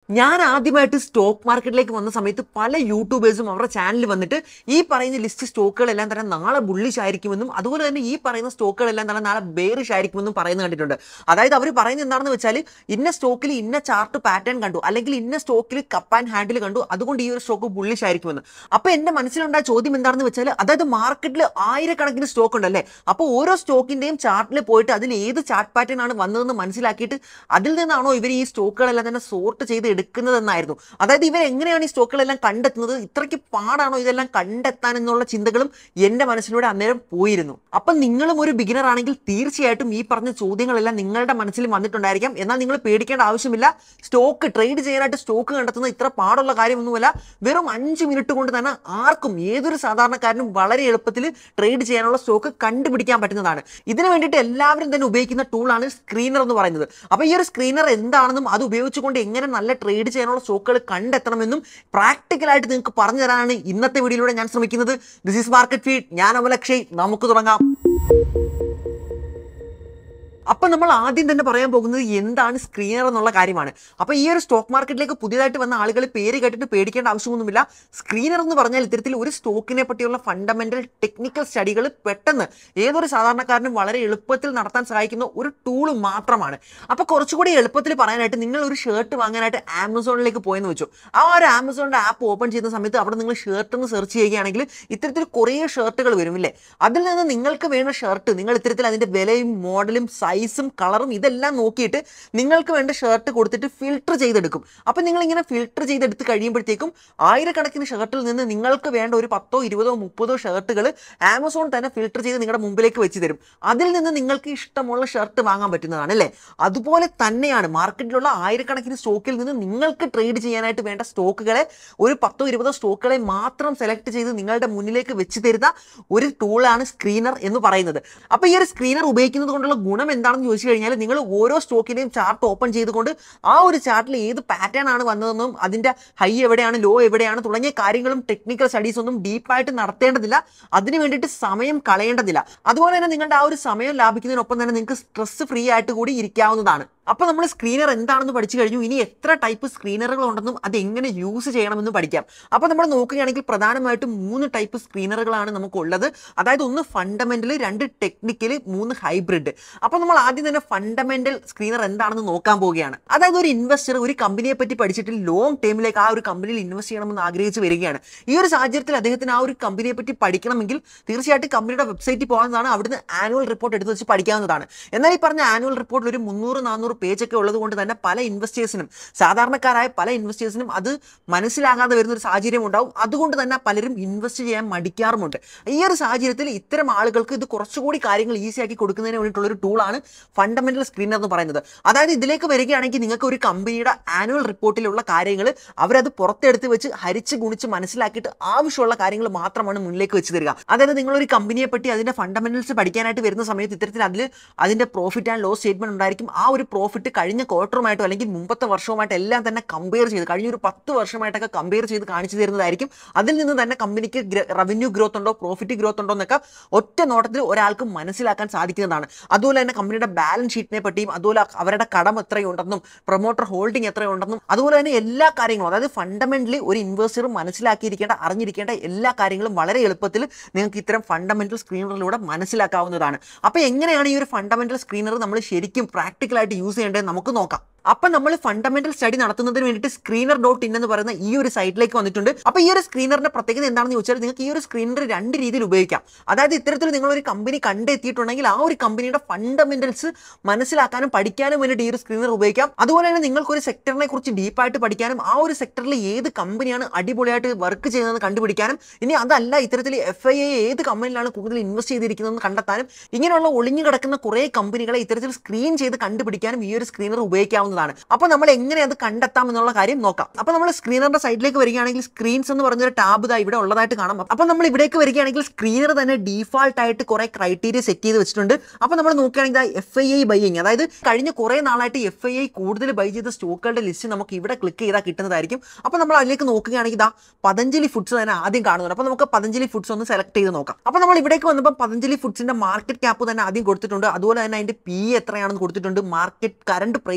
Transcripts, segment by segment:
ഞാൻ ആദ്യമായിട്ട് സ്റ്റോക്ക് മാർക്കറ്റിലേക്ക് വന്ന സമയത്ത് പല യൂട്യൂബേഴ്സും അവരുടെ ചാനലിൽ വന്നിട്ട് ഈ പറയുന്ന ലിസ്റ്റ് സ്റ്റോക്കുകളെല്ലാം തന്നെ നാളെ ബുള്ളിഷ് ആയിരിക്കുമെന്നും അതുപോലെ തന്നെ ഈ പറയുന്ന സ്റ്റോക്കുകളെല്ലാം തന്നെ നാളെ ബേറിഷ് ആയിരിക്കുമെന്നും പറയുന്നത് കണ്ടിട്ടുണ്ട് അതായത് അവർ പറയുന്നത് എന്താണെന്ന് വെച്ചാൽ ഇന്ന സ്റ്റോക്കിൽ ഇന്ന ചാർട്ട് പാറ്റേൺ കണ്ടു അല്ലെങ്കിൽ ഇന്ന സ്റ്റോക്കിൽ കപ്പ് ആൻഡ് ഹാൻഡിൽ കണ്ടു അതുകൊണ്ട് ഈ ഒരു സ്റ്റോക്ക് ബുള്ളിഷ് ആയിരിക്കുമെന്ന് അപ്പോൾ എൻ്റെ മനസ്സിലുണ്ടായ ചോദ്യം എന്താണെന്ന് വെച്ചാൽ അതായത് മാർക്കറ്റിൽ ആയിരക്കണക്കിന് സ്റ്റോക്ക് ഉണ്ടല്ലേ അപ്പോൾ ഓരോ സ്റ്റോക്കിൻ്റെയും ചാർട്ടിൽ പോയിട്ട് അതിൽ ഏത് ചാർട്ട് പാറ്റേൺ ആണ് വന്നതെന്ന് മനസ്സിലാക്കിയിട്ട് അതിൽ നിന്നാണോ ഇവർ ഈ സ്റ്റോക്കുകളെല്ലാം തന്നെ സോർട്ട് ചെയ്ത് എടുക്കുന്നതെന്നായിരുന്നു അതായത് ഇവർ എങ്ങനെയാണ് ഈ സ്റ്റോക്കുകളെല്ലാം കണ്ടെത്തുന്നത് ഇത്രയ്ക്ക് പാടാണോ ഇതെല്ലാം കണ്ടെത്താൻ എന്നുള്ള ചിന്തകളും എൻ്റെ മനസ്സിലൂടെ അന്നേരം പോയിരുന്നു അപ്പം നിങ്ങളും ഒരു ബിഗിനർ ആണെങ്കിൽ തീർച്ചയായിട്ടും ഈ പറഞ്ഞ ചോദ്യങ്ങളെല്ലാം നിങ്ങളുടെ മനസ്സിൽ വന്നിട്ടുണ്ടായിരിക്കാം എന്നാൽ നിങ്ങൾ പേടിക്കേണ്ട ആവശ്യമില്ല സ്റ്റോക്ക് ട്രേഡ് ചെയ്യാനായിട്ട് സ്റ്റോക്ക് കണ്ടെത്തുന്നത് ഇത്ര പാടുള്ള കാര്യമൊന്നുമല്ല വെറും അഞ്ച് മിനിറ്റ് കൊണ്ട് തന്നെ ആർക്കും ഏതൊരു സാധാരണക്കാരനും വളരെ എളുപ്പത്തിൽ ട്രേഡ് ചെയ്യാനുള്ള സ്റ്റോക്ക് കണ്ടുപിടിക്കാൻ പറ്റുന്നതാണ് ഇതിനു വേണ്ടിയിട്ട് എല്ലാവരും തന്നെ ഉപയോഗിക്കുന്ന ടൂളാണ് സ്ക്രീനർ എന്ന് പറയുന്നത് അപ്പോൾ ഈ ഒരു സ്ക്രീനർ എന്താണെന്നും അത് ഉപയോഗിച്ചുകൊണ്ട് എങ്ങനെ നല്ല ട്രേഡ് ചെയ്യാനുള്ള സ്റ്റോക്കുകൾ കണ്ടെത്തണമെന്നും പ്രാക്ടിക്കലായിട്ട് നിങ്ങൾക്ക് പറഞ്ഞു തരാനാണ് ഇന്നത്തെ വീഡിയോയിലൂടെ ഞാൻ ശ്രമിക്കുന്നത് ദിസ് ഈസ് മാർക്കറ്റ് ഫീഡ് ഞാൻ അമലക്ഷയ് നമുക്ക് തുടങ്ങാം അപ്പൊ നമ്മൾ ആദ്യം തന്നെ പറയാൻ പോകുന്നത് എന്താണ് സ്ക്രീനർ എന്നുള്ള കാര്യമാണ് അപ്പൊ ഈ ഒരു സ്റ്റോക്ക് മാർക്കറ്റിലേക്ക് പുതിയതായിട്ട് വന്ന ആളുകൾ പേര് കേട്ടിട്ട് പേടിക്കേണ്ട ആവശ്യമൊന്നുമില്ല സ്ക്രീനർ എന്ന് പറഞ്ഞാൽ ഇത്തരത്തിൽ ഒരു സ്റ്റോക്കിനെ പറ്റിയുള്ള ഫണ്ടമെന്റൽ ടെക്നിക്കൽ സ്റ്റഡികൾ പെട്ടെന്ന് ഏതൊരു സാധാരണക്കാരനും വളരെ എളുപ്പത്തിൽ നടത്താൻ സഹായിക്കുന്ന ഒരു ടൂൾ മാത്രമാണ് അപ്പൊ കുറച്ചുകൂടി എളുപ്പത്തിൽ പറയാനായിട്ട് നിങ്ങൾ ഒരു ഷർട്ട് വാങ്ങാനായിട്ട് ആമസോണിലേക്ക് പോയെന്ന് വെച്ചു ആ ഒരു ആമസോണിന്റെ ആപ്പ് ഓപ്പൺ ചെയ്യുന്ന സമയത്ത് അവിടെ നിങ്ങൾ ഷർട്ട് എന്ന് സെർച്ച് ചെയ്യുകയാണെങ്കിൽ ഇത്തരത്തിൽ കുറേ ഷർട്ടുകൾ വരും ഇല്ലേ അതിൽ നിന്ന് നിങ്ങൾക്ക് വേണ്ട ഷർട്ട് നിങ്ങൾ ഇത്തരത്തിൽ അതിന്റെ വിലയും മോഡലും സൈസും കളറും ഇതെല്ലാം നോക്കിയിട്ട് നിങ്ങൾക്ക് വേണ്ട ഷർട്ട് കൊടുത്തിട്ട് ഫിൽട്ടർ ചെയ്തെടുക്കും അപ്പം നിങ്ങൾ ഇങ്ങനെ ഫിൽട്ടർ ചെയ്തെടുത്ത് കഴിയുമ്പോഴത്തേക്കും ആയിരക്കണക്കിന് ഷർട്ടിൽ നിന്ന് നിങ്ങൾക്ക് വേണ്ട ഒരു പത്തോ ഇരുപതോ മുപ്പതോ ഷർട്ടുകൾ ആമസോൺ തന്നെ ഫിൽട്ടർ ചെയ്ത് നിങ്ങളുടെ മുമ്പിലേക്ക് വെച്ച് തരും അതിൽ നിന്ന് നിങ്ങൾക്ക് ഇഷ്ടമുള്ള ഷർട്ട് വാങ്ങാൻ പറ്റുന്നതാണ് അല്ലേ അതുപോലെ തന്നെയാണ് മാർക്കറ്റിലുള്ള ആയിരക്കണക്കിന് സ്റ്റോക്കിൽ നിന്ന് നിങ്ങൾക്ക് ട്രേഡ് ചെയ്യാനായിട്ട് വേണ്ട സ്റ്റോക്കുകളെ ഒരു പത്തോ ഇരുപതോ സ്റ്റോക്കുകളെ മാത്രം സെലക്ട് ചെയ്ത് നിങ്ങളുടെ മുന്നിലേക്ക് വെച്ച് തരുന്ന ഒരു ടൂളാണ് സ്ക്രീനർ എന്ന് പറയുന്നത് അപ്പോൾ ഈ ഒരു സ്ക്രീനർ ഉപയോഗിക്കുന്നത് കൊണ്ടുള്ള ഗുണം എന്താണെന്ന് ചോദിച്ചു കഴിഞ്ഞാൽ നിങ്ങൾ ഓരോ സ്റ്റോക്കിന്റെയും ചാർട്ട് ഓപ്പൺ ചെയ്തുകൊണ്ട് ആ ഒരു ചാർട്ടിൽ ഏത് പാറ്റേൺ ആണ് വന്നതെന്നും അതിന്റെ ഹൈ എവിടെയാണ് ലോ എവിടെയാണ് തുടങ്ങിയ കാര്യങ്ങളും ടെക്നിക്കൽ സ്റ്റഡീസ് ഒന്നും ഡീപ്പായിട്ട് നടത്തേണ്ടതില്ല അതിന് വേണ്ടിയിട്ട് സമയം കളയേണ്ടതില്ല അതുപോലെ തന്നെ നിങ്ങളുടെ ആ ഒരു സമയം ലാഭിക്കുന്നതിനൊപ്പം തന്നെ നിങ്ങൾക്ക് സ്ട്രെസ് ഫ്രീ ആയിട്ട് കൂടി ഇരിക്കാവുന്നതാണ് അപ്പോൾ നമ്മൾ സ്ക്രീനർ എന്താണെന്ന് പഠിച്ചു കഴിഞ്ഞു ഇനി എത്ര ടൈപ്പ് സ്ക്രീനറുകൾ ഉണ്ടെന്നും അത് എങ്ങനെ യൂസ് ചെയ്യണമെന്നും പഠിക്കാം അപ്പോൾ നമ്മൾ നോക്കുകയാണെങ്കിൽ പ്രധാനമായിട്ടും മൂന്ന് ടൈപ്പ് സ്ക്രീനറുകളാണ് നമുക്കുള്ളത് അതായത് ഒന്ന് ഫണ്ടമെന്റൽ രണ്ട് ടെക്നിക്കൽ മൂന്ന് ഹൈബ്രിഡ് അപ്പോൾ നമ്മൾ ആദ്യം തന്നെ ഫണ്ടമെന്റൽ സ്ക്രീനർ എന്താണെന്ന് നോക്കാൻ പോവുകയാണ് അതായത് ഒരു ഇൻവെസ്റ്റർ ഒരു കമ്പനിയെ പറ്റി പഠിച്ചിട്ട് ലോങ് ടൈമിലേക്ക് ആ ഒരു കമ്പനിയിൽ ഇൻവെസ്റ്റ് ചെയ്യണമെന്ന് ആഗ്രഹിച്ച് വരികയാണ് ഈ ഒരു സാഹചര്യത്തിൽ അദ്ദേഹത്തിന് ആ ഒരു കമ്പനിയെ പറ്റി പഠിക്കണമെങ്കിൽ തീർച്ചയായിട്ടും കമ്പനിയുടെ വെബ്സൈറ്റിൽ പോകുന്നതാണ് അവിടുന്ന് ആനുവൽ റിപ്പോർട്ട് എടുത്ത് വെച്ച് പഠിക്കാവുന്നതാണ് എന്നാൽ ഈ പറഞ്ഞ ആനുവൽ റിപ്പോർട്ടിൽ ഒരു മുന്നൂറ് നാനൂറ് പേജ് ഒക്കെ ഉള്ളത് കൊണ്ട് തന്നെ പല ഇൻവെസ്റ്റേഴ്സിനും സാധാരണക്കാരായ പല ഇൻവെസ്റ്റേഴ്സിനും അത് മനസ്സിലാകാതെ വരുന്ന ഒരു സാഹചര്യം ഉണ്ടാവും അതുകൊണ്ട് തന്നെ പലരും ഇൻവെസ്റ്റ് ചെയ്യാൻ മടിക്കാറുമുണ്ട് ഈ ഒരു സാഹചര്യത്തിൽ ഇത്തരം ആളുകൾക്ക് ഇത് കുറച്ചുകൂടി കാര്യങ്ങൾ ഈസി ആക്കി കൊടുക്കുന്നതിന് വേണ്ടിയിട്ടുള്ള ഒരു ടൂളാണ് ഫണ്ടമെന്റൽ സ്ക്രീനർ എന്ന് പറയുന്നത് അതായത് ഇതിലേക്ക് വരികയാണെങ്കിൽ നിങ്ങൾക്ക് ഒരു കമ്പനിയുടെ ആനുവൽ റിപ്പോർട്ടിലുള്ള കാര്യങ്ങൾ അവരത് പുറത്തെടുത്ത് വെച്ച് ഹരിച്ച് ഗുണിച്ച് മനസ്സിലാക്കിയിട്ട് ആവശ്യമുള്ള കാര്യങ്ങൾ മാത്രമാണ് മുന്നിലേക്ക് വെച്ച് തരിക അതായത് നിങ്ങളൊരു കമ്പനിയെ പറ്റി അതിന്റെ ഫണ്ടമെന്റൽസ് പഠിക്കാനായിട്ട് വരുന്ന സമയത്ത് ഇത്തരത്തിൽ അതിൽ അതിന്റെ പ്രോഫിറ്റ് ആൻഡ് ലോസ് സ്റ്റേറ്റ്മെന്റ് ഉണ്ടായിരിക്കും ആ ഒരു പ്രോഫിറ്റ് കഴിഞ്ഞ ക്വാർട്ടറുമായിട്ടോ അല്ലെങ്കിൽ മുമ്പത്തെ വർഷവുമായിട്ട് എല്ലാം തന്നെ കമ്പയർ ചെയ്ത് കഴിഞ്ഞ ഒരു പത്ത് വർഷമായിട്ടൊക്കെ കമ്പയർ ചെയ്ത് കാണിച്ചു തരുന്നതായിരിക്കും അതിൽ നിന്ന് തന്നെ കമ്പനിക്ക് റവന്യൂ ഗ്രോത്ത് ഉണ്ടോ പ്രോഫിറ്റ് ഗ്രോത്ത് ഉണ്ടോ എന്നൊക്കെ ഒറ്റ നോട്ടത്തിൽ ഒരാൾക്ക് മനസ്സിലാക്കാൻ സാധിക്കുന്നതാണ് അതുപോലെ തന്നെ കമ്പനിയുടെ ബാലൻസ് ഷീറ്റിനെ പറ്റിയും അതുപോലെ അവരുടെ കടം എത്രയുണ്ടെന്നും പ്രൊമോട്ടർ ഹോൾഡിംഗ് എത്രയുണ്ടെന്നും അതുപോലെ തന്നെ എല്ലാ കാര്യങ്ങളും അതായത് ഫണ്ടമെന്റലി ഒരു ഇൻവെസ്റ്റർ മനസ്സിലാക്കിയിരിക്കേണ്ട അറിഞ്ഞിരിക്കേണ്ട എല്ലാ കാര്യങ്ങളും വളരെ എളുപ്പത്തിൽ നിങ്ങൾക്ക് ഇത്തരം ഫണ്ടമെന്റൽ സ്ക്രീനറിലൂടെ മനസ്സിലാക്കാവുന്നതാണ് അപ്പോൾ എങ്ങനെയാണ് ഈ ഒരു ഫണ്ടമെന്റൽ സ്ക്രീനർ നമ്മൾ ശരിക്കും പ്രാക്ടിക്കലായിട്ട് യൂസ് ചെയ്യേണ്ടത് നമുക്ക് നോക്കാം അപ്പം നമ്മൾ ഫണ്ടമെന്റൽ സ്റ്റഡി നടത്തുന്നതിന് വേണ്ടിയിട്ട് സ്ക്രീനർ ഡോട്ട് ഇൻ എന്ന് പറയുന്ന ഈ ഒരു സൈറ്റിലേക്ക് വന്നിട്ടുണ്ട് അപ്പോൾ ഈ ഒരു സ്ക്രീനറിന്റെ പ്രത്യേകത എന്താണെന്ന് ചോദിച്ചാൽ നിങ്ങൾക്ക് ഈ ഒരു സ്ക്രീനർ രണ്ട് രീതിയിൽ ഉപയോഗിക്കാം അതായത് ഇത്തരത്തിൽ നിങ്ങൾ ഒരു കമ്പനി കണ്ടെത്തിയിട്ടുണ്ടെങ്കിൽ ആ ഒരു കമ്പനിയുടെ ഫണ്ടമെന്റൽസ് മനസ്സിലാക്കാനും പഠിക്കാനും വേണ്ടിയിട്ട് ഈ ഒരു സ്ക്രീനർ ഉപയോഗിക്കാം അതുപോലെ തന്നെ നിങ്ങൾക്ക് ഒരു സെക്ടറിനെ കുറിച്ച് ഡീപ്പായിട്ട് പഠിക്കാനും ആ ഒരു സെക്ടറിൽ ഏത് കമ്പനിയാണ് അടിപൊളിയായിട്ട് വർക്ക് ചെയ്യുന്നതെന്ന് കണ്ടുപിടിക്കാനും ഇനി അതല്ല ഇത്തരത്തിൽ എഫ് ഐ എ ഏത് കമ്പനിയിലാണ് കൂടുതൽ ഇൻവെസ്റ്റ് ചെയ്തിരിക്കുന്നതെന്ന് കണ്ടെത്താനും ഇങ്ങനെയുള്ള ഒളിഞ്ഞു കിടക്കുന്ന കുറേ കമ്പനികളെ ഇത്തരത്തിൽ സ്ക്രീൻ ചെയ്ത് കണ്ടുപിടിക്കാനും ഈ ഒരു സ്ക്രീനർ ഉപയോഗിക്കാവുന്നതാണ് അപ്പോൾ നമ്മൾ എങ്ങനെ അത് കണ്ടെത്താം എന്നുള്ള കാര്യം നോക്കാം അപ്പോൾ നമ്മൾ സ്ക്രീനറിന്റെ സൈഡിലേക്ക് വരികയാണെങ്കിൽ സ്ക്രീൻസ് എന്ന് പറഞ്ഞൊരു ടാബ് ഇതാ ഇവിടെ ഉള്ളതായിട്ട് കാണാം അപ്പോൾ നമ്മൾ ഇവിടേക്ക് വരികയാണെങ്കിൽ സ്ക്രീനർ തന്നെ ഡീഫാൾട്ട് ആയിട്ട് കുറെ ക്രൈറ്റീരിയ സെറ്റ് ചെയ്ത് വെച്ചിട്ടുണ്ട് അപ്പോൾ നമ്മൾ നോക്കുകയാണെങ്കിൽ എഫ് ഐ ഐ ബൈയിങ് അതായത് കഴിഞ്ഞ കുറേ നാളായിട്ട് എഫ് ഐ ഐ കൂടുതൽ ബൈ ചെയ്ത സ്റ്റോക്കുകളുടെ ലിസ്റ്റ് നമുക്ക് ഇവിടെ ക്ലിക്ക് ചെയ്താൽ കിട്ടുന്നതായിരിക്കും അപ്പോൾ നമ്മൾ അതിലേക്ക് നോക്കുകയാണെങ്കിൽ ഇതാ പതഞ്ജലി ഫുഡ്സ് തന്നെ ആദ്യം കാണുന്നുണ്ട് അപ്പോൾ നമുക്ക് പതഞ്ജലി ഫുഡ്സ് ഒന്ന് സെലക്ട് ചെയ്ത് നോക്കാം അപ്പോൾ നമ്മൾ ഇവിടേക്ക് വന്നപ്പോൾ പതഞ്ജലി ഫുഡ്സിന്റെ മാർക്കറ്റ് ക്യാപ്പ് തന്നെ ആദ്യം കൊടുത്തിട്ടുണ്ട് അതുപോലെ തന്നെ അതിന്റെ പി എത്രയാണെന്ന് കൊടുത്തിട്ടുണ്ട് മാർക്കറ്റ് കറണ്ട് പ്രൈസ് എത്രയാണെന്ന്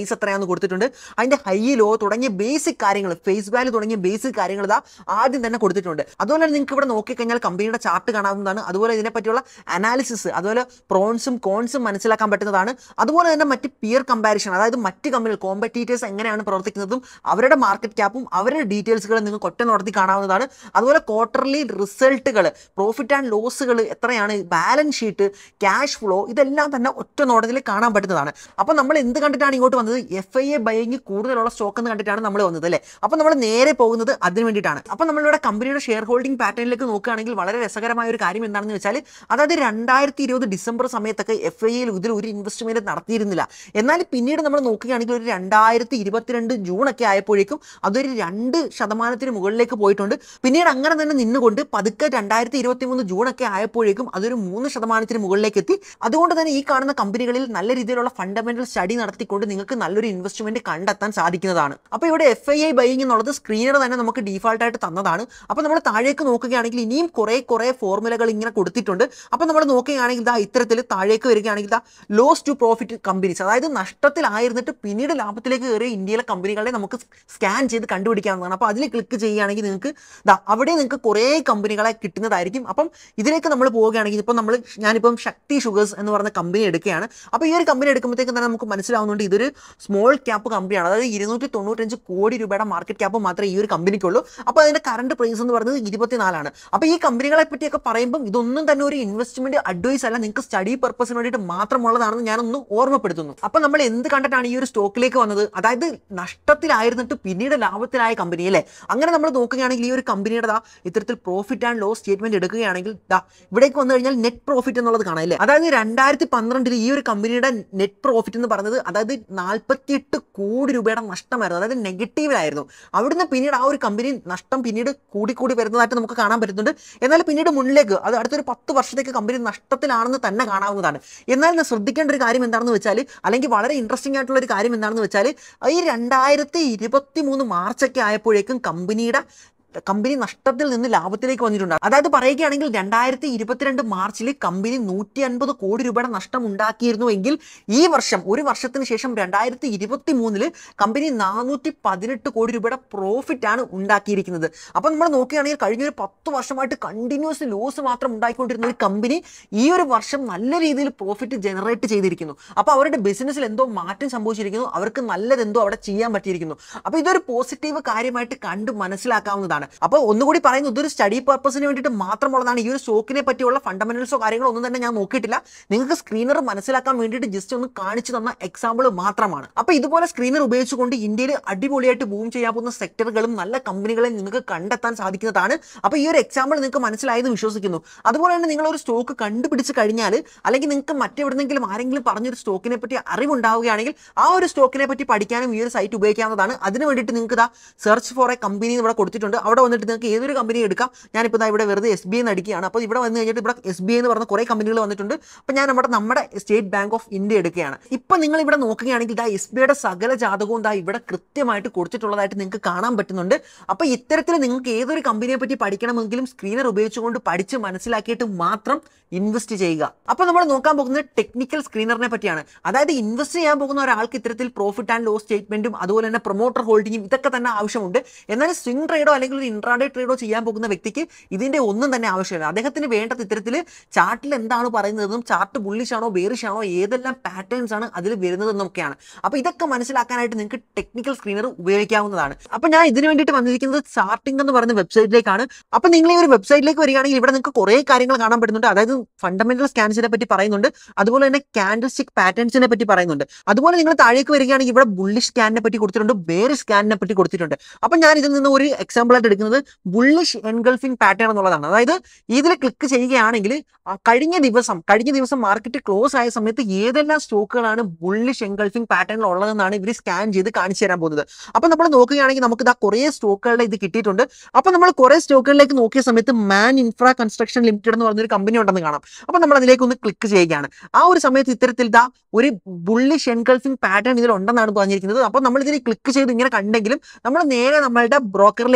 എത്രയാണെന്ന് കൊടുത്തിട്ടുണ്ട് അതിന്റെ ഹൈ ലോ തുടങ്ങിയ ബേസിക് കാര്യങ്ങൾ ഫേസ് വാല്യൂ തുടങ്ങിയ ബേസിക് കാര്യങ്ങൾ ഇതാ ആദ്യം തന്നെ കൊടുത്തിട്ടുണ്ട് അതുപോലെ തന്നെ നിങ്ങൾക്ക് ഇവിടെ നോക്കിക്കഴിഞ്ഞാൽ കമ്പനിയുടെ ചാർട്ട് കാണാവുന്നതാണ് അതുപോലെ ഇതിനെപ്പറ്റിയുള്ള അനാലിസിസ് അതുപോലെ പ്രോൺസും കോൺസും മനസ്സിലാക്കാൻ പറ്റുന്നതാണ് അതുപോലെ തന്നെ മറ്റ് പിയർ കമ്പാരിസൺ അതായത് മറ്റ് കമ്പനികൾ കോമ്പറ്റീറ്റേഴ്സ് എങ്ങനെയാണ് പ്രവർത്തിക്കുന്നതും അവരുടെ മാർക്കറ്റ് ക്യാപ്പും അവരുടെ ഡീറ്റെയിൽസുകൾ നിങ്ങൾക്ക് ഒറ്റ നോട്ടത്തിൽ കാണാവുന്നതാണ് അതുപോലെ ക്വാർട്ടർലി റിസൾട്ടുകൾ പ്രോഫിറ്റ് ആൻഡ് ലോസുകൾ എത്രയാണ് ബാലൻസ് ഷീറ്റ് ക്യാഷ് ഫ്ലോ ഇതെല്ലാം തന്നെ ഒറ്റ നോട്ടത്തിൽ കാണാൻ പറ്റുന്നതാണ് അപ്പോൾ നമ്മൾ എന്ത് കണ്ടിട്ടാണ് ഇങ്ങോട്ട് വന്നത് എഫ് ഐ എ ബൈങ് കൂടുതലുള്ള സ്റ്റോക്ക് എന്ന് കണ്ടിട്ടാണ് നമ്മൾ വന്നത് അല്ലേ അപ്പോൾ നമ്മൾ നേരെ പോകുന്നത് അതിന് വേണ്ടിയിട്ടാണ് അപ്പോൾ നമ്മളിവിടെ കമ്പനിയുടെ ഷെയർ ഹോൾഡിംഗ് പാറ്റേണിലേക്ക് നോക്കുകയാണെങ്കിൽ വളരെ രസകരമായ ഒരു കാര്യം എന്താണെന്ന് വെച്ചാൽ അതായത് രണ്ടായിരത്തി ഇരുപത് ഡിസംബർ സമയത്തൊക്കെ എഫ് ഐ എയിൽ ഇതിൽ ഒരു ഇൻവെസ്റ്റ്മെന്റ് നടത്തിയിരുന്നില്ല എന്നാൽ പിന്നീട് നമ്മൾ നോക്കുകയാണെങ്കിൽ ഒരു രണ്ടായിരത്തി ഇരുപത്തിരണ്ട് ജൂൺ ഒക്കെ ആയപ്പോഴേക്കും അതൊരു രണ്ട് ശതമാനത്തിന് മുകളിലേക്ക് പോയിട്ടുണ്ട് പിന്നീട് അങ്ങനെ തന്നെ നിന്നുകൊണ്ട് പതുക്കെ രണ്ടായിരത്തി ഇരുപത്തി മൂന്ന് ജൂൺ ഒക്കെ ആയപ്പോഴേക്കും അതൊരു മൂന്ന് ശതമാനത്തിന് മുകളിലേക്ക് എത്തി അതുകൊണ്ട് തന്നെ ഈ കാണുന്ന കമ്പനികളിൽ നല്ല രീതിയിലുള്ള ഫണ്ടമെന്റൽ സ്റ്റഡി നടത്തിക്കൊണ്ട് നിങ്ങൾക്ക് നല്ലൊരു ഇൻവെസ്റ്റ്മെന്റ് കണ്ടെത്താൻ സാധിക്കുന്നതാണ് അപ്പോൾ ഇവിടെ എഫ് ഐ ഐ ബൈങ് എന്നുള്ളത് സ്ക്രീനർ തന്നെ നമുക്ക് ഡീഫാൾട്ട് ആയിട്ട് തന്നതാണ് അപ്പോൾ നമ്മൾ താഴേക്ക് നോക്കുകയാണെങ്കിൽ ഇനിയും കുറേ കുറേ ഫോർമുലകൾ ഇങ്ങനെ കൊടുത്തിട്ടുണ്ട് അപ്പോൾ നമ്മൾ നോക്കുകയാണെങ്കിൽ ഇതാ ഇത്തരത്തിൽ താഴേക്ക് വരികയാണെങ്കിൽ ഇതാ ലോസ് ടു പ്രോഫിറ്റ് കമ്പനീസ് അതായത് നഷ്ടത്തിലായിരുന്നിട്ട് പിന്നീട് ലാഭത്തിലേക്ക് കയറിയ ഇന്ത്യയിലെ കമ്പനികളെ നമുക്ക് സ്കാൻ ചെയ്ത് കണ്ടുപിടിക്കാവുന്നതാണ് അപ്പോൾ അതിൽ ക്ലിക്ക് ചെയ്യുകയാണെങ്കിൽ നിങ്ങൾക്ക് ദാ അവിടെ നിങ്ങൾക്ക് കുറേ കമ്പനികളെ കിട്ടുന്നതായിരിക്കും അപ്പം ഇതിലേക്ക് നമ്മൾ പോവുകയാണെങ്കിൽ ഇപ്പോൾ നമ്മൾ ഞാനിപ്പം ശക്തി ഷുഗേഴ്സ് എന്ന് പറയുന്ന കമ്പനി എടുക്കുകയാണ് അപ്പോൾ ഈ ഒരു കമ്പനി എടുക്കുമ്പോഴത്തേക്കും തന്നെ നമുക്ക് മനസ്സിലാവുന്നുണ്ട് ഇതൊരു സ്മോൾ ക്യാപ്പ് കമ്പനിയാണ് അതായത് ഇരുന്നൂറ്റി തൊണ്ണൂറ്റഞ്ച് കോടി രൂപയുടെ മാർക്കറ്റ് ക്യാപ്പ് മാത്രമേ ഈ ഒരു കമ്പനിക്കുള്ളൂ അപ്പോൾ അതിന്റെ കറണ്ട് പ്രൈസ് എന്ന് പറയുന്നത് ഇരുപത്തിനാലാണ് അപ്പോൾ ഈ കമ്പനികളെ പറ്റിയൊക്കെ പറയുമ്പോൾ ഇതൊന്നും തന്നെ ഒരു ഇൻവെസ്റ്റ്മെന്റ് അഡ്വൈസ് അല്ല നിങ്ങൾക്ക് സ്റ്റഡി പർപ്പസിന് വേണ്ടിയിട്ട് മാത്രമുള്ളതാണെന്ന് ഞാനൊന്ന് ഓർമ്മപ്പെടുത്തുന്നു അപ്പോൾ നമ്മൾ എന്ത് കണ്ടിട്ടാണ് ഈ ഒരു സ്റ്റോക്കിലേക്ക് വന്നത് അതായത് നഷ്ടത്തിലായിരുന്നിട്ട് പിന്നീട് ലാഭത്തിലായ കമ്പനി അല്ലേ അങ്ങനെ നമ്മൾ നോക്കുകയാണെങ്കിൽ ഈ ഒരു കമ്പനിയുടെ ദാ ഇത്തരത്തിൽ പ്രോഫിറ്റ് ആൻഡ് ലോസ് സ്റ്റേറ്റ്മെന്റ് എടുക്കുകയാണെങ്കിൽ ദാ ഇവിടേക്ക് വന്നു കഴിഞ്ഞാൽ നെറ്റ് പ്രോഫിറ്റ് എന്നുള്ളത് കാണാം അല്ലേ അതായത് രണ്ടായിരത്തി പന്ത്രണ്ടിൽ ഈ ഒരു കമ്പനിയുടെ നെറ്റ് പ്രോഫിറ്റ് എന്ന് പറയുന്നത് അതായത് നാൽപ്പത്തിയെട്ട് കോടി രൂപയുടെ നഷ്ടമായിരുന്നു അതായത് നെഗറ്റീവിലായിരുന്നു അവിടുന്ന് പിന്നീട് ആ ഒരു കമ്പനി നഷ്ടം പിന്നീട് കൂടി കൂടി വരുന്നതായിട്ട് നമുക്ക് കാണാൻ പറ്റുന്നുണ്ട് എന്നാൽ പിന്നീട് മുന്നിലേക്ക് അത് അടുത്തൊരു പത്ത് വർഷത്തേക്ക് കമ്പനി നഷ്ടത്തിലാണെന്ന് തന്നെ കാണാവുന്നതാണ് എന്നാൽ ഇത് ശ്രദ്ധിക്കേണ്ട ഒരു കാര്യം എന്താണെന്ന് വെച്ചാൽ അല്ലെങ്കിൽ വളരെ ഇൻട്രസ്റ്റിംഗ് ആയിട്ടുള്ള ഒരു കാര്യം എന്താണെന്ന് വെച്ചാൽ ഈ രണ്ടായിരത്തി ഇരുപത്തി മൂന്ന് മാർച്ചൊക്കെ ആയപ്പോഴേക്കും കമ്പനിയുടെ കമ്പനി നഷ്ടത്തിൽ നിന്ന് ലാഭത്തിലേക്ക് വന്നിട്ടുണ്ട് അതായത് പറയുകയാണെങ്കിൽ രണ്ടായിരത്തി ഇരുപത്തിരണ്ട് മാർച്ചിൽ കമ്പനി നൂറ്റി അൻപത് കോടി രൂപയുടെ നഷ്ടം ഉണ്ടാക്കിയിരുന്നുവെങ്കിൽ ഈ വർഷം ഒരു വർഷത്തിന് ശേഷം രണ്ടായിരത്തി ഇരുപത്തി മൂന്നില് കമ്പനി നാനൂറ്റി പതിനെട്ട് കോടി രൂപയുടെ പ്രോഫിറ്റ് ആണ് ഉണ്ടാക്കിയിരിക്കുന്നത് അപ്പം നമ്മൾ നോക്കുകയാണെങ്കിൽ കഴിഞ്ഞ ഒരു പത്ത് വർഷമായിട്ട് കണ്ടിന്യൂസ് ലോസ് മാത്രം ഉണ്ടാക്കിക്കൊണ്ടിരുന്ന ഒരു കമ്പനി ഈ ഒരു വർഷം നല്ല രീതിയിൽ പ്രോഫിറ്റ് ജനറേറ്റ് ചെയ്തിരിക്കുന്നു അപ്പോൾ അവരുടെ ബിസിനസ്സിൽ എന്തോ മാറ്റം സംഭവിച്ചിരിക്കുന്നു അവർക്ക് നല്ലതെന്തോ അവിടെ ചെയ്യാൻ പറ്റിയിരിക്കുന്നു അപ്പോൾ ഇതൊരു പോസിറ്റീവ് കാര്യമായിട്ട് കണ്ട് മനസ്സിലാക്കാവുന്നതാണ് അപ്പോൾ ഒന്നുകൂടി പറയുന്നു ഇതൊരു സ്റ്റഡി പർപ്പസിന് വേണ്ടിയിട്ട് മാത്രമുള്ളതാണ് ഈ ഒരു സ്റ്റോക്കിനെ പറ്റിയുള്ള ഫണ്ടമെന്റൽസോ കാര്യങ്ങളോ ഒന്നും തന്നെ ഞാൻ നോക്കിയിട്ടില്ല നിങ്ങൾക്ക് സ്ക്രീനർ മനസ്സിലാക്കാൻ വേണ്ടിയിട്ട് ജസ്റ്റ് ഒന്ന് കാണിച്ചു തന്ന എക്സാമ്പിൾ മാത്രമാണ് അപ്പോൾ ഇതുപോലെ സ്ക്രീനർ ഉപയോഗിച്ചുകൊണ്ട് ഇന്ത്യയിൽ അടിപൊളിയായിട്ട് ബൂം ചെയ്യാൻ പോകുന്ന സെക്ടറുകളും നല്ല കമ്പനികളെ നിങ്ങൾക്ക് കണ്ടെത്താൻ സാധിക്കുന്നതാണ് അപ്പോൾ ഈ ഒരു എക്സാമ്പിൾ നിങ്ങൾക്ക് മനസ്സിലായെന്ന് വിശ്വസിക്കുന്നു അതുപോലെ തന്നെ നിങ്ങൾ ഒരു സ്റ്റോക്ക് കണ്ടുപിടിച്ച് കഴിഞ്ഞാൽ അല്ലെങ്കിൽ നിങ്ങൾക്ക് മറ്റെവിടെന്നെങ്കിലും ആരെങ്കിലും പറഞ്ഞൊരു സ്റ്റോക്കിനെ പറ്റി അറിവുണ്ടാവുകയാണെങ്കിൽ ആ ഒരു സ്റ്റോക്കിനെ പറ്റി പഠിക്കാനും ഈ ഒരു സൈറ്റ് ഉപയോഗിക്കാവുന്നതാണ് അതിന് വേണ്ടിയിട്ട് നിങ്ങൾക്ക് ഇതാ സെർച്ച് ഫോർ എ കമ്പനി ഇവിടെ കൊടുത്തിട്ടുണ്ട് അവിടെ വന്നിട്ട് നിങ്ങൾക്ക് ഏതൊരു കമ്പനി എടുക്കാം ഞാനിപ്പോൾ ദാ ഇവിടെ വെറുതെ എസ് ബി എന്ന് അടിക്കുകയാണ് അപ്പോൾ ഇവിടെ വന്നു കഴിഞ്ഞിട്ട് ഇവിടെ എസ് ബി എന്ന് പറഞ്ഞ കുറേ കമ്പനികൾ വന്നിട്ടുണ്ട് അപ്പോൾ ഞാൻ നമ്മുടെ നമ്മുടെ സ്റ്റേറ്റ് ബാങ്ക് ഓഫ് ഇന്ത്യ എടുക്കുകയാണ് ഇപ്പം നിങ്ങൾ ഇവിടെ നോക്കുകയാണെങ്കിൽ ദാ എസ് ബിയുടെ സകല ജാതകവും ദാ ഇവിടെ കൃത്യമായിട്ട് കൊടുത്തിട്ടുള്ളതായിട്ട് നിങ്ങൾക്ക് കാണാൻ പറ്റുന്നുണ്ട് അപ്പോൾ ഇത്തരത്തിൽ നിങ്ങൾക്ക് ഏതൊരു കമ്പനിയെ പറ്റി പഠിക്കണമെങ്കിലും സ്ക്രീനർ ഉപയോഗിച്ചുകൊണ്ട് പഠിച്ച് മനസ്സിലാക്കിയിട്ട് മാത്രം ഇൻവെസ്റ്റ് ചെയ്യുക അപ്പോൾ നമ്മൾ നോക്കാൻ പോകുന്നത് ടെക്നിക്കൽ സ്ക്രീനറിനെ പറ്റിയാണ് അതായത് ഇൻവെസ്റ്റ് ചെയ്യാൻ പോകുന്ന ഒരാൾക്ക് ഇത്തരത്തിൽ പ്രോഫിറ്റ് ആൻഡ് ലോസ് സ്റ്റേറ്റ്മെന്റും അതുപോലെ തന്നെ പ്രൊമോട്ടർ ഹോൾഡിങ്ങും ഇതൊക്കെ തന്നെ ആവശ്യമുണ്ട് എന്നാൽ സ്വിംഗ് ട്രേഡോ അല്ലെങ്കിൽ ഒരു ഇൻട്രാഡേ ട്രേഡോ ചെയ്യാൻ പോകുന്ന വ്യക്തിക്ക് ഇതിന്റെ ഒന്നും തന്നെ ആവശ്യമില്ല അദ്ദേഹത്തിന് വേണ്ടത് ഇത്തരത്തിൽ ചാർട്ടിൽ എന്താണ് പറയുന്നതെന്നും ചാർട്ട് ബുള്ളിഷ് ആണോ ബേറിഷ് ആണോ ഏതെല്ലാം പാറ്റേൺസ് ആണ് അതിൽ വരുന്നതെന്നൊക്കെയാണ് അപ്പോൾ ഇതൊക്കെ മനസ്സിലാക്കാനായിട്ട് നിങ്ങൾക്ക് ടെക്നിക്കൽ സ്ക്രീനർ ഉപയോഗിക്കാവുന്നതാണ് അപ്പോൾ ഞാൻ ഇതിന് വേണ്ടിയിട്ട് വന്നിരിക്കുന്നത് ചാർട്ടിംഗ് എന്ന് പറയുന്ന വെബ്സൈറ്റിലേക്കാണ് അപ്പോൾ നിങ്ങൾ ഈ ഒരു വെബ്സൈറ്റിലേക്ക് വരികയാണെങ്കിൽ ഇവിടെ നിങ്ങൾക്ക് കുറേ കാര്യങ്ങൾ കാണാൻ പറ്റുന്നുണ്ട് അതായത് ഫണ്ടമെന്റൽ സ്കാൻസിനെ പറ്റി പറയുന്നുണ്ട് അതുപോലെ തന്നെ ക്യാൻഡിൽ സ്റ്റിക് പാറ്റേൺസിനെ പറ്റി പറയുന്നുണ്ട് അതുപോലെ നിങ്ങൾ താഴേക്ക് വരികയാണെങ്കിൽ ഇവിടെ ബുള്ളിഷ് സ്കാനിനെ പറ്റി കൊടുത്തിട്ടുണ്ട് ബേറിഷ് സ്കാനിനെ പറ്റി കൊടുത്തിട്ടുണ്ട് അപ്പോൾ ഞാൻ ഇതിൽ നിന്ന് ഒരു എക്സാമ്പിൾ ആയിട്ട് എടുക്കുന്നത് ബുള്ളിഷ് എൻഗൾഫിംഗ് പാറ്റേൺ എന്നുള്ളതാണ് അതായത് ഇതിൽ ക്ലിക്ക് ചെയ്യുകയാണെങ്കിൽ ആ കഴിഞ്ഞ ദിവസം കഴിഞ്ഞ ദിവസം മാർക്കറ്റ് ക്ലോസ് ആയ സമയത്ത് ഏതെല്ലാം സ്റ്റോക്കുകളാണ് ബുള്ളിഷ് എൻഗൾഫിംഗ് പാറ്റേണിൽ ഉള്ളതെന്നാണ് ഇവർ സ്കാൻ ചെയ്ത് കാണിച്ചു തരാൻ പോകുന്നത് അപ്പോൾ നമ്മൾ നോക്കുകയാണെങ്കിൽ നമുക്ക് ഇതാ കുറേ സ്റ്റോക്കുകളുടെ ഇത് കിട്ടിയിട്ടുണ്ട് അപ്പോൾ നമ്മൾ കുറേ സ്റ്റോക്കുകളിലേക്ക് നോക്കിയ സമയത്ത് മാൻ ഇൻഫ്രാ കൺസ്ട്രക്ഷൻ ലിമിറ്റഡ് എന്ന് പറഞ്ഞൊരു കമ്പനി ഉണ്ടെന്ന് കാണാം അപ്പോൾ നമ്മൾ അതിലേക്ക് ഒന്ന് ക്ലിക്ക് ചെയ്യുകയാണ് ആ ഒരു സമയത്ത് ഇത്തരത്തിൽ ഇതാ ഒരു ബുള്ളിഷ് എൻഗൾഫിംഗ് പാറ്റേൺ ഇതിൽ ഉണ്ടെന്നാണ് പറഞ്ഞിരിക്കുന്നത് അപ്പോൾ നമ്മൾ ഇതിൽ ക്ലിക്ക് ചെയ്ത് ഇങ്ങനെ കണ്ടെങ്കിലും നമ്മൾ നേരെ നമ്മളുടെ ബ്രോക്കറിലേക്ക് പോവുകയാണ്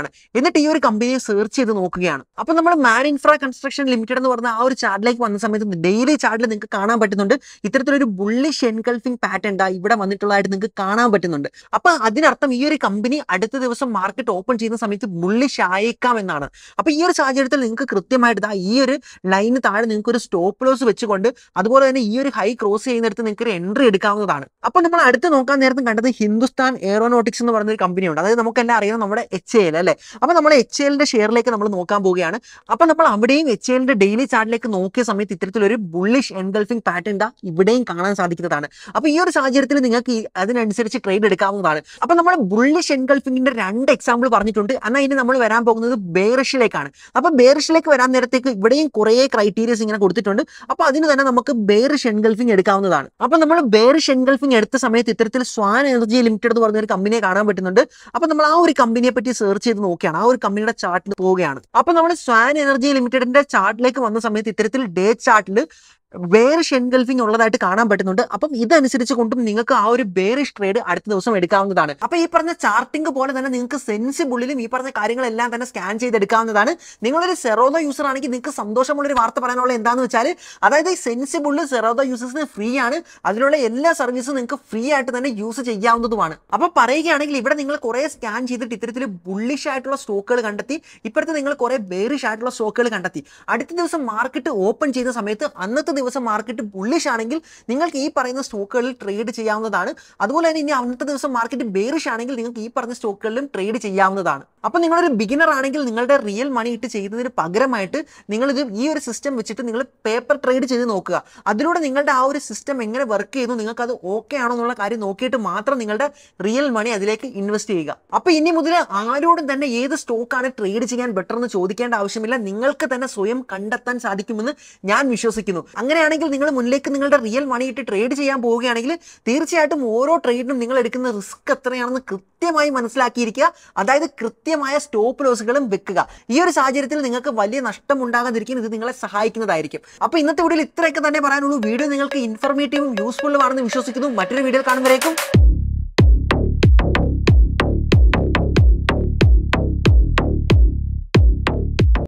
പോവുകയാണ് എന്നിട്ട് ഈ ഒരു കമ്പനിയെ സെർച്ച് ചെയ്ത് നോക്കുകയാണ് അപ്പൊ നമ്മൾ മാൻ ഇൻഫ്രാ കൺസ്ട്രക്ഷൻ ലിമിറ്റഡ് എന്ന് പറഞ്ഞ ആ ഒരു ചാർട്ടിലേക്ക് വന്ന സമയത്ത് ഡെയിലി ചാർട്ടിൽ നിങ്ങൾക്ക് കാണാൻ പറ്റുന്നുണ്ട് ഇത്തരത്തിലൊരു ബുള്ളിഷ് എൻകൾഫിംഗ് പാറ്റേൺ ദാ ഇവിടെ വന്നിട്ടുള്ളതായിട്ട് നിങ്ങൾക്ക് കാണാൻ പറ്റുന്നുണ്ട് അപ്പൊ അതിനർത്ഥം ഈ ഒരു കമ്പനി അടുത്ത ദിവസം മാർക്കറ്റ് ഓപ്പൺ ചെയ്യുന്ന സമയത്ത് ബുള്ളിഷ് ആയേക്കാം എന്നാണ് അപ്പൊ ഈ ഒരു സാഹചര്യത്തിൽ നിങ്ങൾക്ക് കൃത്യമായിട്ട് ദാ ഈ ഒരു ലൈന് താഴെ നിങ്ങൾക്ക് ഒരു സ്റ്റോപ്പ് ലോസ് വെച്ചുകൊണ്ട് അതുപോലെ തന്നെ ഈ ഒരു ഹൈ ക്രോസ് ചെയ്യുന്നിടത്ത് നിങ്ങൾക്ക് ഒരു എൻട്രി എടുക്കാവുന്നതാണ് അപ്പൊ നമ്മൾ അടുത്ത് നോക്കാൻ നേരത്തെ കണ്ടത് ഹിന്ദുസ്ഥാൻ എയറോനോട്ടിക്സ് എന്ന് പറയുന്ന ഒരു കമ്പനിയുണ്ട് അതായത് നമുക്കെല്ലാം അറിയാം നമ്മുടെ എച്ച് എൽ അല്ലേ അപ്പൊ നമ്മൾ എച്ച് എല്ലിന്റെ ഷെയറിലേക്ക് നമ്മൾ നോക്കാൻ പോവുകയാണ് അപ്പൊ നമ്മൾ അവിടെയും എച്ച് എല്ലിന്റെ ഡെയിലി ചാർട്ടിലേക്ക് നോക്കിയ സമയത്ത് ഇത്തരത്തിലൊരു ബുള്ളിഷ് എൻഗൾഫിംഗ് പാറ്റേൺ ദാ ഇവിടെയും കാണാൻ സാധിക്കുന്നതാണ് അപ്പൊ ഈ ഒരു സാഹചര്യത്തിൽ നിങ്ങൾക്ക് ഈ അതിനനുസരിച്ച് ട്രേഡ് എടുക്കാവുന്നതാണ് അപ്പൊ നമ്മൾ ബുള്ളിഷ് എൻഗൾഫിംഗിന്റെ രണ്ട് എക്സാമ്പിൾ പറഞ്ഞിട്ടുണ്ട് എന്നാൽ ഇനി നമ്മൾ വരാൻ പോകുന്നത് ബേറിഷിലേക്കാണ് അപ്പൊ ബേറിഷിലേക്ക് വരാൻ നേരത്തേക്ക് ഇവിടെയും കുറേ ക്രൈറ്റീരിയസ് ഇങ്ങനെ കൊടുത്തിട്ടുണ്ട് അപ്പൊ അതിന് തന്നെ നമുക്ക് ബേറിഷ് എൻഗൾഫിംഗ് എടുക്കാവുന്നതാണ് അപ്പൊ നമ്മൾ ബേറിഷ് എൻഗൾഫിംഗ് എടുത്ത സമയത്ത് ഇത്തരത്തിൽ സ്വാൻ എനർജി ലിമിറ്റഡ് എന്ന് പറഞ്ഞ ഒരു കമ്പനിയെ കാണാൻ പറ്റുന്നുണ്ട് അപ്പൊ നമ്മൾ ആ ഒരു കമ്പനിയെ പറ്റി സെർച്ച് ചെയ്ത് നോക്കിയാണ് ആ ഒരു കമ്പനിയുടെ ചാർട്ടിൽ പോവുകയാണ് അപ്പൊ നമ്മൾ സ്വാൻ എനർജി ലിമിറ്റഡിന്റെ ചാർട്ടിലേക്ക് വന്ന സമയത്ത് ഇത്തരത്തിൽ ഡേ ചാർട്ടിൽ ബേറിഷ് എൻഗൾഫിംഗ് ഉള്ളതായിട്ട് കാണാൻ പറ്റുന്നുണ്ട് അപ്പം ഇതനുസരിച്ച് കൊണ്ടും നിങ്ങൾക്ക് ആ ഒരു ബേറിഷ് ട്രേഡ് അടുത്ത ദിവസം എടുക്കാവുന്നതാണ് അപ്പൊ ഈ പറഞ്ഞ ചാർട്ടിംഗ് പോലെ തന്നെ നിങ്ങൾക്ക് സെൻസിബിളിലും ഈ പറഞ്ഞ കാര്യങ്ങളെല്ലാം തന്നെ സ്കാൻ ചെയ്തെടുക്കാവുന്നതാണ് നിങ്ങളൊരു സെറോദോ യൂസർ ആണെങ്കിൽ നിങ്ങൾക്ക് സന്തോഷമുള്ളൊരു വാർത്ത പറയാനുള്ള എന്താണെന്ന് വെച്ചാൽ അതായത് ഈ സെൻസിബിളിൽ സെറോദോ യൂസേഴ്സിന് ഫ്രീ ആണ് അതിനുള്ള എല്ലാ സർവീസും നിങ്ങൾക്ക് ഫ്രീ ആയിട്ട് തന്നെ യൂസ് ചെയ്യാവുന്നതുമാണ് അപ്പൊ പറയുകയാണെങ്കിൽ ഇവിടെ നിങ്ങൾ കുറെ സ്കാൻ ചെയ്തിട്ട് ഇത്തരത്തിൽ ബുള്ളിഷ് ആയിട്ടുള്ള സ്റ്റോക്കുകൾ കണ്ടെത്തി ഇപ്പോഴത്തെ നിങ്ങൾ കുറെ ബേറിഷ് ആയിട്ടുള്ള സ്റ്റോക്കുകൾ കണ്ടെത്തി അടുത്ത ദിവസം മാർക്കറ്റ് ഓപ്പൺ ചെയ്യുന്ന സമയത്ത് അന്നത്തെ ദിവസം മാർക്കറ്റ് ബുള്ളിഷ് ആണെങ്കിൽ നിങ്ങൾക്ക് ഈ പറയുന്ന സ്റ്റോക്കുകളിൽ ട്രേഡ് ചെയ്യാവുന്നതാണ് അതുപോലെ തന്നെ ഇനി അന്നത്തെ ദിവസം മാർക്കറ്റ് ബേറിഷ് ആണെങ്കിൽ നിങ്ങൾക്ക് ഈ പറഞ്ഞ സ്റ്റോക്കുകളിലും ട്രേഡ് ചെയ്യാവുന്നതാണ് അപ്പൊ നിങ്ങളൊരു ബിഗിനർ ആണെങ്കിൽ നിങ്ങളുടെ റിയൽ മണി ഇട്ട് ചെയ്യുന്നതിന് പകരമായിട്ട് നിങ്ങൾ ഇത് ഈ ഒരു സിസ്റ്റം വെച്ചിട്ട് നിങ്ങൾ പേപ്പർ ട്രേഡ് ചെയ്ത് നോക്കുക അതിലൂടെ നിങ്ങളുടെ ആ ഒരു സിസ്റ്റം എങ്ങനെ വർക്ക് ചെയ്യുന്നു നിങ്ങൾക്ക് അത് ഓക്കെ ആണോ എന്നുള്ള കാര്യം നോക്കിയിട്ട് മാത്രം നിങ്ങളുടെ റിയൽ മണി അതിലേക്ക് ഇൻവെസ്റ്റ് ചെയ്യുക അപ്പൊ ഇനി മുതൽ ആരോടും തന്നെ ഏത് സ്റ്റോക്കാണ് ട്രേഡ് ചെയ്യാൻ ബെറ്റർ എന്ന് ചോദിക്കേണ്ട ആവശ്യമില്ല നിങ്ങൾക്ക് തന്നെ സ്വയം കണ്ടെത്താൻ സാധിക്കുമെന്ന് ഞാൻ വിശ്വസിക്കുന്നു അങ്ങനെയാണെങ്കിൽ നിങ്ങൾ മുന്നിലേക്ക് നിങ്ങളുടെ റിയൽ മണി ഇട്ട് ട്രേഡ് ചെയ്യാൻ പോവുകയാണെങ്കിൽ തീർച്ചയായിട്ടും ഓരോ ട്രേഡിനും നിങ്ങൾ എടുക്കുന്ന റിസ്ക് എത്രയാണെന്ന് കൃത്യമായി മനസ്സിലാക്കിയിരിക്കുക അതായത് കൃത്യമായ സ്റ്റോപ്പ് ലോസുകളും വെക്കുക ഈ ഒരു സാഹചര്യത്തിൽ നിങ്ങൾക്ക് വലിയ നഷ്ടം ഉണ്ടാകാതിരിക്കാൻ ഇത് നിങ്ങളെ സഹായിക്കുന്നതായിരിക്കും അപ്പൊ ഇന്നത്തെ വീഡിയോയിൽ ഇത്രയൊക്കെ തന്നെ പറയാനുള്ളൂ വീഡിയോ നിങ്ങൾക്ക് ഇൻഫർമേറ്റീവും യൂസ്ഫുള്ളും ആണെന്ന് വിശ്വസിക്കുന്നു മറ്റൊരു വീഡിയോ കാണുമ്പോഴേക്കും